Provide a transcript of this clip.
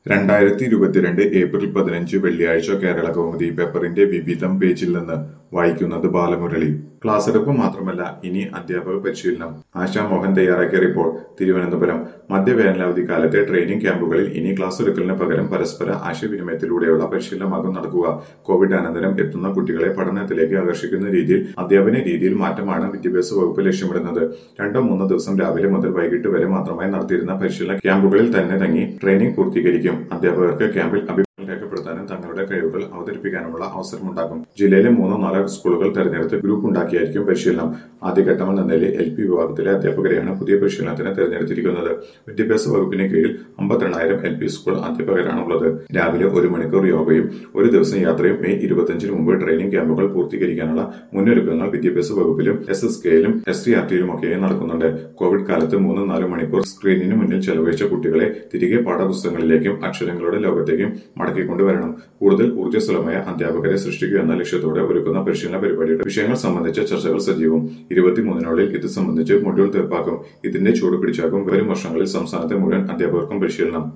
രണ്ടായിരത്തി ഇരുപത്തിരണ്ട് ഏപ്രിൽ പതിനഞ്ച് വെള്ളിയാഴ്ച കേരള കൗമുദി പേപ്പറിന്റെ വിവിധം പേജിൽ നിന്ന് വായിക്കുന്നത് ബാലമുരളി ക്ലാസ് എടുപ്പ് മാത്രമല്ല ഇനി അധ്യാപക പരിശീലനം ആശാ മോഹൻ തയ്യാറാക്കിയ റിപ്പോർട്ട് തിരുവനന്തപുരം മധ്യവേനലവധി കാലത്തെ ട്രെയിനിംഗ് ക്യാമ്പുകളിൽ ഇനി ക്ലാസ് എടുക്കലിന് പകരം പരസ്പര ആശയവിനിമയത്തിലൂടെയുള്ള പരിശീലനമാകും നടക്കുക കോവിഡ് അനന്തരം എത്തുന്ന കുട്ടികളെ പഠനത്തിലേക്ക് ആകർഷിക്കുന്ന രീതിയിൽ അധ്യാപന രീതിയിൽ മാറ്റമാണ് വിദ്യാഭ്യാസ വകുപ്പ് ലക്ഷ്യമിടുന്നത് രണ്ടോ മൂന്നോ ദിവസം രാവിലെ മുതൽ വൈകിട്ട് വരെ മാത്രമായി നടത്തിയിരുന്ന പരിശീലന ക്യാമ്പുകളിൽ തന്നെ തങ്ങി ട്രെയിനിംഗ് പൂർത്തീകരിക്കും അധ്യാപകർക്ക് ക്യാമ്പിൽ അഭിപ്രായം രേഖപ്പെടുത്താനും തങ്ങളുടെ കഴിവുകൾ അവതരിപ്പിക്കാനുമുള്ള അവസരമുണ്ടാകും ജില്ലയിലെ മൂന്നോ നാലോ സ്കൂളുകൾ തെരഞ്ഞെടുത്ത് ഗ്രൂപ്പ് ഉണ്ടാക്കിയായിരിക്കും പരിശീലനം ആദ്യഘട്ടമെന്ന നിലയിൽ എൽ പി വിഭാഗത്തിലെ അധ്യാപകരെയാണ് പുതിയ പരിശീലനത്തിന് തെരഞ്ഞെടുത്തിരിക്കുന്നത് വിദ്യാഭ്യാസ വകുപ്പിന് കീഴിൽ അമ്പത്തിരണ്ടായിരം എൽ പി സ്കൂൾ അധ്യാപകരാണുള്ളത് രാവിലെ ഒരു മണിക്കൂർ യോഗയും ഒരു ദിവസം യാത്രയും മെയ് ഇരുപത്തിയഞ്ചിന് മുമ്പ് ട്രെയിനിംഗ് ക്യാമ്പുകൾ പൂർത്തീകരിക്കാനുള്ള മുന്നൊരുക്കങ്ങൾ വിദ്യാഭ്യാസ വകുപ്പിലും എസ് എസ് കെയിലും എസ് സി ആർ ടിയിലുമൊക്കെ നടക്കുന്നുണ്ട് കോവിഡ് കാലത്ത് മൂന്ന് നാല് മണിക്കൂർ സ്ക്രീനിന് മുന്നിൽ ചെലവഴിച്ച കുട്ടികളെ തിരികെ പാഠപുസ്തകങ്ങളിലേക്കും അക്ഷരങ്ങളുടെ ലോകത്തേക്കും മടക്കിക്കൊണ്ടുവരണം കൂടുതൽ ഊർജ്ജസ്വലമായ അധ്യാപകരെ സൃഷ്ടിക്കുക എന്ന ലക്ഷ്യത്തോടെ ഒരുക്കുന്ന പരിശീലന പരിപാടിയുടെ വിഷയങ്ങൾ സംബന്ധിച്ച ചർച്ചകൾ സജീവം ഇരുപത്തിമൂന്നിനുള്ളിൽ ഇത് സംബന്ധിച്ച് മൊഡ്യൂൾ തീർപ്പാക്കും ഇതിന്റെ ചൂട് പിടിച്ചാകും വരും വർഷങ്ങളിൽ സംസ്ഥാനത്തെ മുഴുവൻ അധ്യാപകർക്കും പരിശീലനം